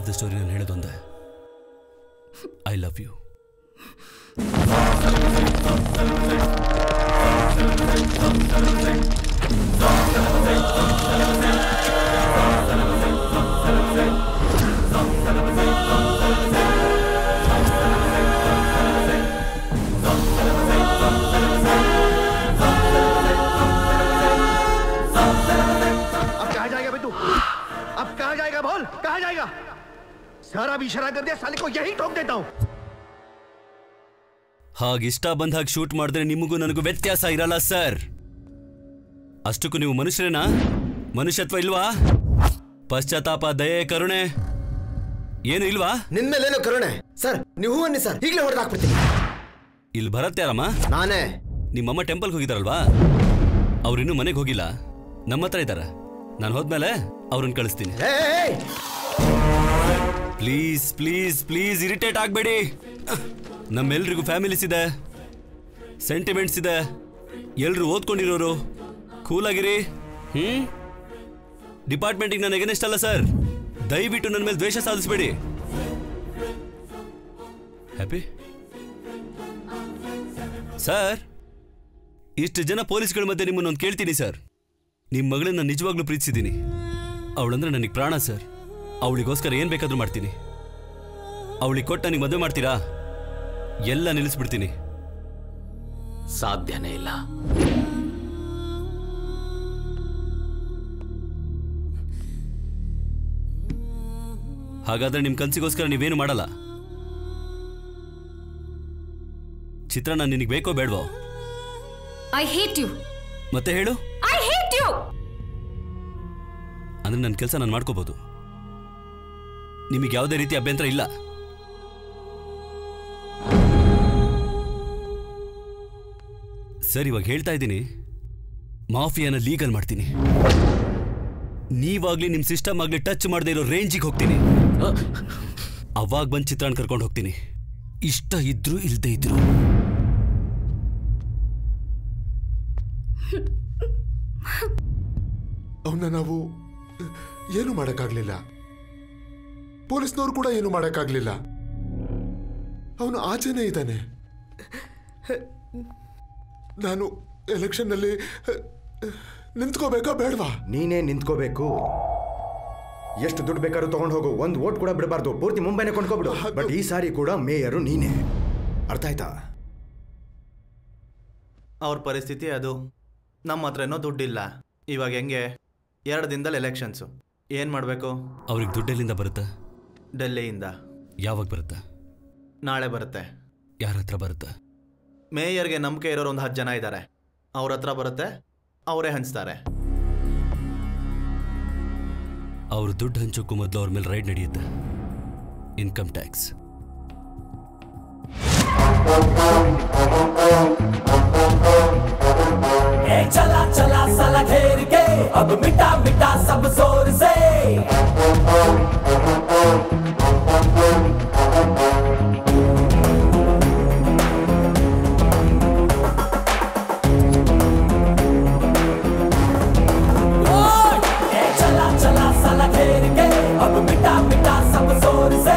the story ನಾನು ಹೇಳೋದೊಂದೇ I love you अब कहा जाएगा बिट्टू अब कहा जाएगा बोल कहा जाएगा सारा भी इशारा कर दिया साले को यही ठोक देता हूँ ಹಾಗೆ ಇಷ್ಟ ಬಂದ ಹಾಗೆ ಶೂಟ್ ಮಾಡಿದ್ರೆ ನಿಮಗೂ ನನಗೂ ವ್ಯತ್ಯಾಸ ಇರಲ್ಲ ಸರ್ ಅಷ್ಟಕ್ಕೂ ನೀವು ಮನುಷ್ಯರೇನಾ ಮನುಷ್ಯತ್ವ ಇಲ್ವಾ ಪಶ್ಚಾತ್ತಾಪ ದಯೆ ಕರುಣೆ ಏನು ಇಲ್ವಾ ನಿನ್ ಮೇಲೇನೋ ಕರುಣೆ ಸರ್ ನೀವು ಹೂ ಅನ್ನಿ ಸರ್ ಈಗಲೇ ಹೊಡೆದು ಹಾಕ್ಬಿಡ್ತೀನಿ ಇಲ್ಲಿ ಭರತ್ ಯಾರಮ್ಮ ನಾನೇ ನಿಮ್ಮಮ್ಮ ಟೆಂಪಲ್ಗೆ ಹೋಗಿದಾರಲ್ವಾ ಅವ್ರು ಇನ್ನೂ ಮನೆಗೆ ಹೋಗಿಲ್ಲ ನಮ್ಮ ಹತ್ರ ಇದ್ದಾರೆ ನಾನು ಹೋದ್ಮೇಲೆ ಅವ್ರನ್ನ ಕಳಿಸ್ತೀನಿ ಏಯ್ ಪ್ಲೀಸ್ ಪ್ಲೀಸ್ ಪ್ಲೀಸ್ ಇರಿಟೇಟ್ ಆಗಬೇಡಿ ನಮ್ಮೆಲ್ರಿಗೂ ಫ್ಯಾಮಿಲೀಸ್ ಇದೆ ಸೆಂಟಿಮೆಂಟ್ಸ್ ಇದೆ ಎಲ್ರು ಓದ್ಕೊಂಡಿರೋರು ಕೂಲಾಗಿರಿ ಹ್ಮ್ ಡಿಪಾರ್ಟ್ಮೆಂಟಿಗೆ ನಾನು ಎಗನೆಸ್ಟ್ ಅಲ್ಲ ಸರ್ ದಯವಿಟ್ಟು ನನ್ನ ಮೇಲೆ ದ್ವೇಷ ಸಾಧಿಸಬೇಡಿ ಹ್ಯಾಪಿ ಸರ್ ಇಷ್ಟು ಜನ ಪೊಲೀಸ್ಗಳ ಮಧ್ಯೆ ನಿಮ್ಮನ್ನೊಂದು ಕೇಳ್ತೀನಿ ಸರ್ ನಿಮ್ಮ ಮಗಳನ್ನ ನಿಜವಾಗ್ಲೂ ಪ್ರೀತಿಸಿದ್ದೀನಿ ಅವಳಂದ್ರೆ ನನಗೆ ಪ್ರಾಣ ಸರ್ ಅವಳಿಗೋಸ್ಕರ ಏನು ಬೇಕಾದ್ರೂ ಮಾಡ್ತೀನಿ ಅವಳಿಗೆ ಕೊಟ್ಟು ನನಗೆ ಮದುವೆ ಮಾಡ್ತೀರಾ ಎಲ್ಲ ನಿಲ್ಲಿಸ್ಬಿಡ್ತೀನಿ ಸಾಧ್ಯನೇ ಇಲ್ಲ ಹಾಗಾದ್ರೆ ನಿಮ್ಮ ಕನ್ಸಿಗೋಸ್ಕರ ನೀವೇನು ಮಾಡಲ್ಲ ಚಿತ್ರಣ ನಿನಗೆ ಬೇಕೋ ಬೇಡವೋ ಐ ಹೇಟ್ ಯು ಮತ್ತೆ ಹೇಳು ಐ ಹೇಟ್ ಯು ಅಂದ್ರೆ ನನ್ನ ಕೆಲಸ ನಾನು ಮಾಡ್ಕೋಬಹುದು ನಿಮಗೆ ಯಾವುದೇ ರೀತಿ ಅಭ್ಯಂತರ ಇಲ್ಲ ಸರ್ ಇವಾಗ ಹೇಳ್ತಾ ಇದ್ದೀನಿ ಮಾಫಿಯಾನ ಲೀಗಲ್ ಮಾಡ್ತೀನಿ ನೀವಾಗ್ಲಿ ನಿಮ್ ಸಿಸ್ಟಮ್ ಆಗ್ಲಿ ಟಚ್ ಮಾಡದೇ ಇರೋ ರೇಂಜಿಗೆ ಹೋಗ್ತೀನಿ ಅವಾಗ ಬಂದು ಚಿತ್ರಾನ್ ಕರ್ಕೊಂಡು ಹೋಗ್ತೀನಿ ಇಷ್ಟ ಇದ್ರು ಇಲ್ದೇ ಇದ್ರು ಅವನ್ನ ನಾವು ಏನು ಮಾಡೋಕ್ಕಾಗ್ಲಿಲ್ಲ ಪೊಲೀಸ್ನವ್ರು ಕೂಡ ಏನು ಮಾಡೋಕ್ಕಾಗ್ಲಿಲ್ಲ ಅವನು ಆಚೆನೇ ಇದ್ದಾನೆ ನಾನು ಎಲೆಕ್ಷನ್ನಲ್ಲಿ ನಿಂತ್ಕೋಬೇಕಾ ಬೇಡವಾ ನೀನೇ ನಿಂತ್ಕೋಬೇಕು ಎಷ್ಟು ದುಡ್ಡು ಬೇಕಾದ್ರೂ ತಗೊಂಡು ಹೋಗು ಒಂದು ಓಟ್ ಕೂಡ ಬಿಡಬಾರ್ದು ಪೂರ್ತಿ ಮುಂಬೈನೇ ಕೊಂಡ್ಕೊಬಿಡು ಬಟ್ ಈ ಸಾರಿ ಕೂಡ ಮೇಯರು ನೀನೇ ಅರ್ಥ ಆಯ್ತಾ ಅವ್ರ ಪರಿಸ್ಥಿತಿ ಅದು ನಮ್ಮ ಹತ್ರನೋ ದುಡ್ಡಿಲ್ಲ ಇವಾಗ ಹೆಂಗೆ ಎರಡು ದಿನದಲ್ಲಿ ಎಲೆಕ್ಷನ್ಸು ಏನು ಮಾಡಬೇಕು ಅವ್ರಿಗೆ ದುಡ್ಡೆಲ್ಲಿಂದ ಬರುತ್ತೆ ಡೆಲ್ಲಿಯಿಂದ ಯಾವಾಗ ಬರುತ್ತೆ ನಾಳೆ ಬರುತ್ತೆ ಯಾರ ಹತ್ರ ಬರುತ್ತೆ ಮೇಯರ್ಗೆ ನಂಬಿಕೆ ಇರೋರು ಒಂದು ಹತ್ತು ಜನ ಇದ್ದಾರೆ ಅವ್ರ ಹತ್ರ ಬರುತ್ತೆ ಅವರೇ ಹಂಚ್ತಾರೆ ಅವರು ದುಡ್ಡು ಹಂಚೋಕ್ಕೂ ಮೊದಲು ಅವ್ರ ಮೇಲೆ ರೈಡ್ ನಡೆಯುತ್ತೆ ಇನ್ಕಮ್ ಟ್ಯಾಕ್ಸ್ ए चला चला साला घेर के अब मिटा मिटा सब जोर से ओए, ए चला चला साला घेर के अब मिटा मिटा सब जोर से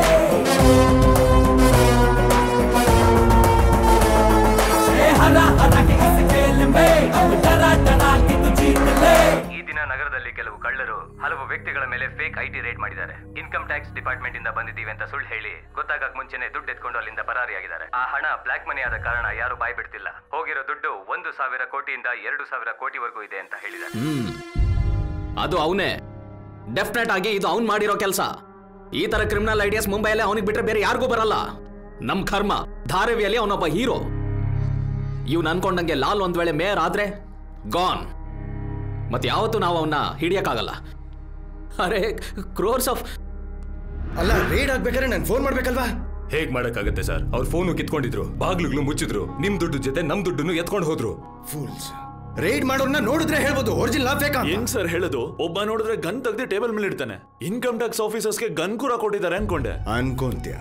ए हरा हरा के इस खेल में अब डरा डरा के तू जीत ले ಈ ದಿನ ನಗರದಲ್ಲಿ ಕೆಲವು ಕಳ್ಳರು ಹಲವು ವ್ಯಕ್ತಿಗಳ ಮೇಲೆ ಫೇಕ್ ಐಟಿ ರೇಡ್ ಮಾಡಿದ್ದಾರೆ ಇನ್ಕಮ್ ಟ್ಯಾಕ್ಸ್ ಡಿಪಾರ್ಟ್ಮೆಂಟ್ ಇಂದ ಬಂದಿದ್ದೀವಿ ಅಂತ ಸುಳ್ಳು ಹೇಳಿ ಗೊತ್ತಾಗಕ್ ಮುಂಚೆನೆ ದುಡ್ಡು ಎತ್ಕೊಂಡು ಅಲ್ಲಿಂದ ಪರಾರಿಯಾಗಿದ್ದಾರೆ ಆ ಹಣ ಬ್ಲಾಕ್ ಮನಿ ಆದ ಕಾರಣ ಯಾರು ಬಾಯ್ ಬಿಡ್ತಿಲ್ಲ ಹೋಗಿರೋ ದುಡ್ಡು ಒಂದು ಸಾವಿರ ಕೋಟಿಯಿಂದ ಎರಡು ಸಾವಿರ ಕೋಟಿವರೆಗೂ ಇದೆ ಅಂತ ಹೇಳಿದ್ದಾರೆ ಹ್ಮ್ ಅದು ಅವನೇ ಡೆಫಿನೆಟ್ ಆಗಿ ಇದು ಅವ್ನ್ ಮಾಡಿರೋ ಕೆಲಸ ಈ ತರ ಕ್ರಿಮಿನಲ್ ಐಡಿಯಾಸ್ ಮುಂಬೈಯಲ್ಲಿ ಅವನಿಗೆ ಬಿಟ್ರೆ ಬೇರೆ ಯಾರಿಗೂ ಬರಲ್ಲ ನಮ್ ಕರ್ಮ ಧಾರಾವಿಯಲ್ಲಿ ಅವನೊಬ್ಬ ಹೀರೋ ಇವ್ನು ಅನ್ಕೊಂಡಂಗೆ ಲಾಲ್ ಒಂದ್ ವೇಳೆ ಮೇಯರ್ ಆದ್ರೆ ಗಾನ್ ಮತ್ತೆ ಯಾವತ್ತೂ ನಾವು ಅವನ್ನ ಹಿಡಿಯಕ್ಕಾಗಲ್ಲ ಅರೆ ಕ್ರೋರ್ಸ್ ಆಫ್ ಅಲ್ಲ ರೇಡ್ ಆಗ್ಬೇಕಾದ್ರೆ ನಾನು ಫೋನ್ ಮಾಡ್ಬೇಕಲ್ವಾ ಹೇಗ್ ಮಾಡಕ್ಕಾಗತ್ತೆ ಸರ್ ಅವ್ರ ಫೋನು ಕಿತ್ಕೊಂಡಿದ್ರು ಬಾಗ್ಲುಗಳು ಮುಚ್ಚಿದ್ರು ನಿಮ್ ದುಡ್ಡು ಜೊತೆ ನಮ್ ದುಡ್ಡನ್ನು ಎತ್ಕೊಂಡು ಹೋದ್ರು ಫೂಲ್ಸ್ ರೈಡ್ ಮಾಡೋರ್ನ ನೋಡಿದ್ರೆ ಹೇಳ್ಬೋದು ಒರಿಜಿನಲ್ ಫೇಕ್ ಹೆಂಗ್ ಸರ್ ಹೇಳೋದು ಒಬ್ಬ ನೋಡಿದ್ರೆ ಗನ್ ತೆಗ್ದು ಟೇಬಲ್ ಮೇಲೆ ಇಡ್ತಾನೆ ಇನ್ಕಮ್ ಟ್ಯಾಕ್ಸ್ ಆಫೀಸರ್ಸ್ಗೆ ಗನ್ ಕೂಡ ಕೊಟ್ಟಿದ್ದಾರೆ ಅನ್ಕೊಂಡೆ ಅನ್ಕೊಂತ್ಯ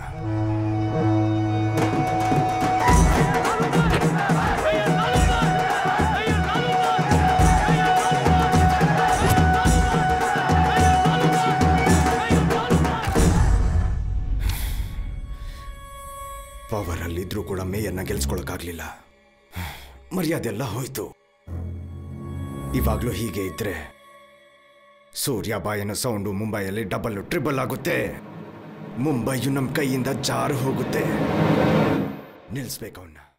ಪವರಲ್ಲಿದ್ರೂ ಕೂಡ ಮೇಯರ್ನ ಗೆಲ್ಸ್ಕೊಳಕ್ಕಾಗ್ಲಿಲ್ಲ ಮರ್ಯಾದೆಲ್ಲ ಹೋಯ್ತು ಇವಾಗ್ಲೂ ಹೀಗೆ ಇದ್ರೆ ಸೂರ್ಯ ಬಾಯನ ಸೌಂಡು ಮುಂಬೈಯಲ್ಲಿ ಡಬಲ್ ಟ್ರಿಬಲ್ ಆಗುತ್ತೆ ಮುಂಬೈಯು ನಮ್ಮ ಕೈಯಿಂದ ಜಾರು ಹೋಗುತ್ತೆ ನಿಲ್ಲಿಸ್ಬೇಕು ಅವನ್ನ